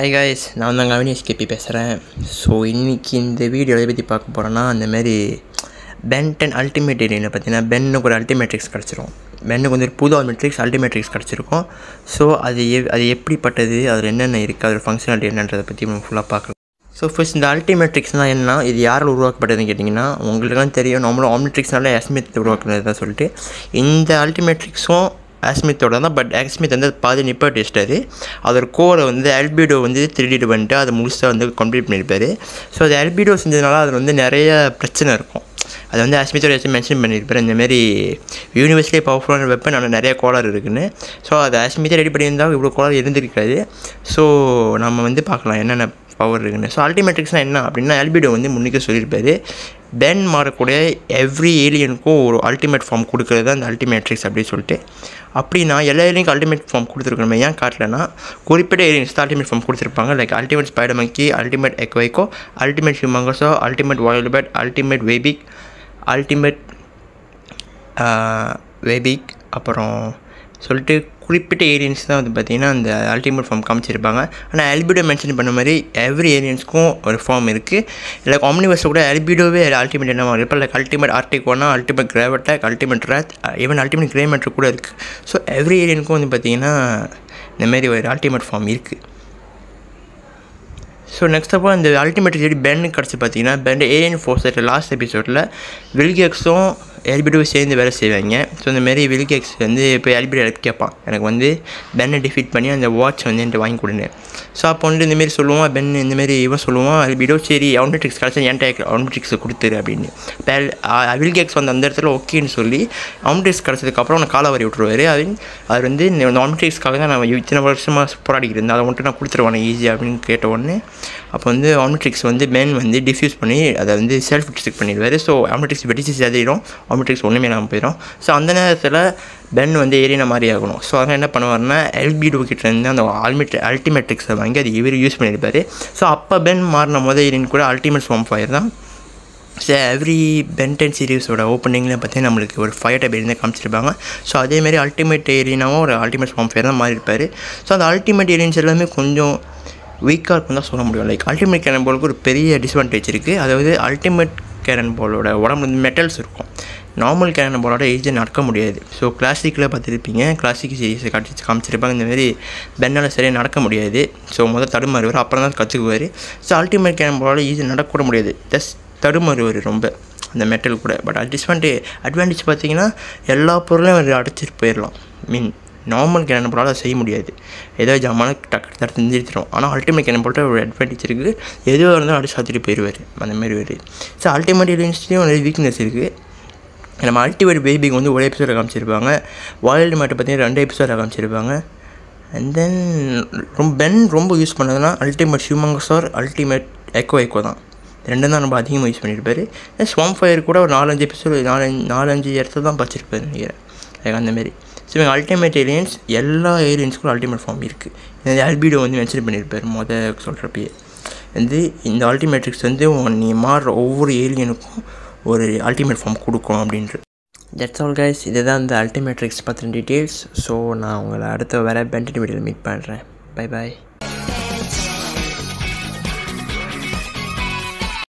hi guys நான் தான் Kavinesh KP பேசுகிறேன் ஸோ இன்றைக்கி இந்த வீடியோ எதை பற்றி பார்க்க போகிறேன்னா அந்த மாதிரி பென்டன் அல்டிமேட் ஏரியில் பார்த்தீங்கன்னா பென்னுக்கு ஒரு அல்டிமேட்ரிக்ஸ் கிடச்சிரும் பென்னுக்கு வந்து ஒரு புது அல்மெட்ரிக்ஸ் அல்டிமேட்ரிக்ஸ் கிடச்சிருக்கும் ஸோ அது எ அது எப்படிப்பட்டது அதில் என்னென்ன இருக்குது அதோட ஃபங்க்ஷனாலிட்டி என்னன்றதை பற்றி நம்ம ஃபுல்லாக பார்க்கலாம் ஸோ ஃபர்ஸ்ட் இந்த அல்டிமேட்ரிக்ஸ்னால் என்ன இது யாரால் உருவாக்கப்பட்டதுன்னு கேட்டிங்கன்னா உங்களுக்குலாம் தெரியும் நம்மளும் ஆம்னிட்ரிக்ஸ்னால எஸ்மித் உருவாக்குனது தான் சொல்லிட்டு இந்த அல்டிமேட்ரிக்ஸும் ஆஸ்மித்தோட தான் பட் ஆஸ்மித் வந்து அது பாதி நிப்பாட்டி வச்சிட்டாரு அதோட கோரை வந்து அல்பிடோ வந்து திருடிட்டு பண்ணிட்டு அதை முழுசாக வந்து கம்ப்ளீட் பண்ணியிருப்பாரு ஸோ அது அல்பிடோ செஞ்சதுனால அதில் வந்து நிறைய பிரச்சனை இருக்கும் அதை வந்து ஆஸ்மித்தோட ஏதாச்சும் மென்ஷன் பண்ணியிருப்பாரு இந்தமாரி யூனிவர்ஸ்லேயே பவர்ஃபுல்லான வெப்பன் ஆனால் நிறைய கோளாறு இருக்குன்னு ஸோ அதை ஆஸ்மித்தை ரெடி பண்ணியிருந்தால் இவ்வளோ கோளாறு இருந்திருக்காது ஸோ நம்ம வந்து பார்க்கலாம் என்னென்ன பவர் இருக்குன்னு ஸோ அல்டிமேட்ரிக்ஸ்னால் என்ன அப்படின்னா அல்பிடோ வந்து முன்னிக்க சொல்லியிருப்பாரு பென் மாறக்கூடிய எவ்ரி ஏலியனுக்கும் ஒரு அல்டிமேட் ஃபார்ம் கொடுக்குறது தான் அந்த அல்டிமேட்ரிக்ஸ் அப்படின்னு சொல்லிட்டு அப்படின்னா எல்லா ஏலியனுக்கும் அல்டிமேட் ஃபார்ம் கொடுத்துருக்கணும் ஏன் காட்டலனா குறிப்பிட்ட ஏலியன்ஸ் தான் அல்டிமேட் ஃபார்ம் கொடுத்துருப்பாங்க like ultimate Spider Monkey ultimate எக்வைக்கோ அல்டிமேட் ஹியூமங்கஸோ அல்டிமேட் வாயில்பேட் அல்டிமேட் வெபிக் அல்டிமேட் வெபிக் அப்புறம் சொல்லிட்டு குறிப்பிட்ட ஏரியன்ஸ் தான் வந்து பார்த்திங்கன்னா அந்த அல்டிமேட் ஃபார்ம் காமிச்சிருப்பாங்க ஆனால் அல்பிடோ மென்ஷன் பண்ண மாதிரி எவ்ரி ஏரியன்ஸ்க்கும் ஒரு ஃபார்ம் இருக்குது இல்லை ஆம்னிவர்ஸ் கூட அல்பிடோவே அல்டிமேட் என்ன மாதிரி இப்போ like ultimate Arctiguana ultimate Gravattack ultimate Rath even ultimate Grey Matter கூட இருக்குது ஸோ எவ்ரி ஏரியனுக்கும் வந்து பார்த்திங்கன்னா இந்தமாரி ஒரு அல்டிமேட் ஃபார்ம் இருக்குது ஸோ நெக்ஸ்ட் அப்போ இந்த அல்டிமேட் செடி பென்னு கிடச்சி பார்த்தீங்கன்னா பென் ஏரியன் ஃபோர்ஸட் லாஸ்ட் எபிசோடில் வில்கேக்ஸும் எல்பிடியும் சேர்ந்து வேலை செய்வாங்க ஸோ இந்த மாரி வில்கேக்ஸ் வந்து இப்போ எல்பிடி எடுத்து கேட்பான் எனக்கு வந்து பென்னை டிஃபீட் பண்ணி அந்த வாட்ச் வந்து என்கிட்ட வாங்கி கொடுங்க ஸோ அப்போ வந்து இந்தமாரி சொல்லுவான் பென் இந்தமாரி இவன் சொல்லுவான் எல்பிடோ சரி அவுன்மெட்ரிக்ஸ் கிடச்சா என்கிட்ட அவுன்மெட்ரிக்ஸை கொடுத்துரு அப்படின்னு இப்போ வில்கேக்ஸ் வந்து அந்த இடத்துல ஓகேன்னு சொல்லி அவுன்மெட்ரிக்ஸ் கிடச்சதுக்கப்புறம் அவனை காலை வரி விட்ருவார் அது அது வந்து இந்த அவுன்மெட்ரிக்ஸ்க்காக தான் நான் இத்தனை வருஷமாக போராடிக்கிட்டு இருந்தேன் அதை மட்டும் நான் கொடுத்துருவானே ஈஸியாக அப்படின்னு கேட்ட உடனே அப்போ வந்து ஆம்னிட்ரிக்ஸ் வந்து பென் வந்து டிஃப்யூஸ் பண்ணி அதை வந்து செல்ஃப் டிஸ்ட்ரிக் பண்ணிடுவார் ஸோ ஆம்னிட்ரிக்ஸ் வெடிச்சு சேதிடும் ஆம்னிட்ரிக்ஸ் ஒன்றுமே இல்லாமல் போயிடும் ஸோ அந்த நேரத்தில் பென் வந்து ஏரியான மாதிரி ஆகணும் ஸோ அதனால் என்ன பண்ணுவார்னா எல்பிடோ கிட்டேருந்து அந்த ஆல்மிட் அல்டிமேட்ரிக்ஸை வாங்கி அது இவர் யூஸ் பண்ணியிருப்பார் ஸோ அப்போ பென் மாறின முதல் ஏரியன் கூட அல்டிமேட் ஃபார்ம் ஃபயர் தான் ஸோ எவ்ரி பென்டென் சீரீஸோட ஓப்பனிங்கில் பார்த்தீங்கன்னா நம்மளுக்கு ஒரு ஃபயர் டைப் ஏரியா காமிச்சிருப்பாங்க ஸோ அதேமாரி அல்டிமேட் ஏரியாவும் ஒரு அல்டிமேட் ஃபார்ம் ஃபயர் தான் மாறி இருப்பார் ஸோ அந்த அல்டிமேட் ஏரியன்ஸ் எல்லாமே கொஞ்சம் வீக்காக இருக்குன்னு தான் சொல்ல முடியும் லைக் அல்டிமேட் கேரன் பாலுக்கு ஒரு பெரிய டிஸ்அட்வான்டேஜ் இருக்குது அதாவது அல்டிமேட் கேரன் பாலோட உடம்பு வந்து மெட்டல்ஸ் இருக்கும் நார்மல் கேரன் பாலோட ஈஸியாக நடக்க முடியாது ஸோ கிளாசிக்கில் பார்த்துருப்பீங்க கிளாசிக் சீரீஸை காட்டி காமிச்சிருப்பாங்க இந்தமாரி பென்னால் சரியாக நடக்க முடியாது ஸோ முதல் தடுமாறுவார் அப்புறம் தான் கற்றுக்குவார் ஸோ அல்டிமேட் கேரன் பாலோட ஈஸியாக நடக்கூட முடியாது ஜஸ்ட் தடுமாறுவார் ரொம்ப அந்த மெட்டல் கூட பட் டிஸ்அட்வான்டேஜ் அட்வான்டேஜ் பார்த்தீங்கன்னா எல்லா பொருளையும் அவர் அடைச்சிட்டு போயிடலாம் மீன் நார்மல் கேரன் போலால் அதை செய்ய முடியாது ஏதோ ஜாமான டக்கு தடுத்து நிறுத்திடும் ஆனால் அல்டிமேட் கேரன் போட்டு ஒரு அட்வான்டேஜ் இருக்குது எதுவாக இருந்தாலும் அடிச்சு சாத்திட்டு போயிடுவார் அந்த மாதிரி ஒரு ஸோ அல்டிமேட் யூனிவர்சிட்டியும் நிறைய வீக்னஸ் இருக்குது நம்ம அல்டிமேட் பேபிக்கு வந்து ஒரு எபிசோட காமிச்சிருப்பாங்க வாயில்டு மேட்டை பார்த்தீங்கன்னா ரெண்டு எபிசோட காமிச்சிருப்பாங்க அண்ட் தென் ரொம்ப பென் ரொம்ப யூஸ் பண்ணதுன்னா ultimate Humungousaur ultimate Echo Echo தான் ரெண்டும் தான் ரொம்ப அதிகமாக யூஸ் பண்ணியிருப்பார் ஸ்வாம் ஃபயர் கூட ஒரு நாலஞ்சு எபிசோடு நாலஞ்சு நாலஞ்சு இடத்துல தான் பச்சிருப்பார் நினைக்கிறேன் அந்தமாரி ஸோ இவங்க அல்டிமேட் ஏலியன்ஸ் எல்லா ஏலியன்ஸ்க்கும் அல்டிமேட் ஃபார்ம் இருக்குது இந்த அல்பிடோ வந்து மென்ஷன் பண்ணியிருப்பார் மொதல் சொல்கிறப்பயே வந்து இந்த அல்டிமேட்ரிக்ஸ் வந்து நீ மாறுற ஒவ்வொரு ஏலியனுக்கும் ஒரு அல்டிமேட் ஃபார்ம் கொடுக்கும் அப்படின்ட்டு தட்ஸ் ஆல் கைஸ் இதுதான் இந்த அல்டிமேட்ரிக்ஸ் பற்றின டீட்டெயில்ஸ் ஸோ நான் உங்களை அடுத்த வேறு பென்டென் வீடியோவில் மீட் பண்ணுறேன் பை பாய்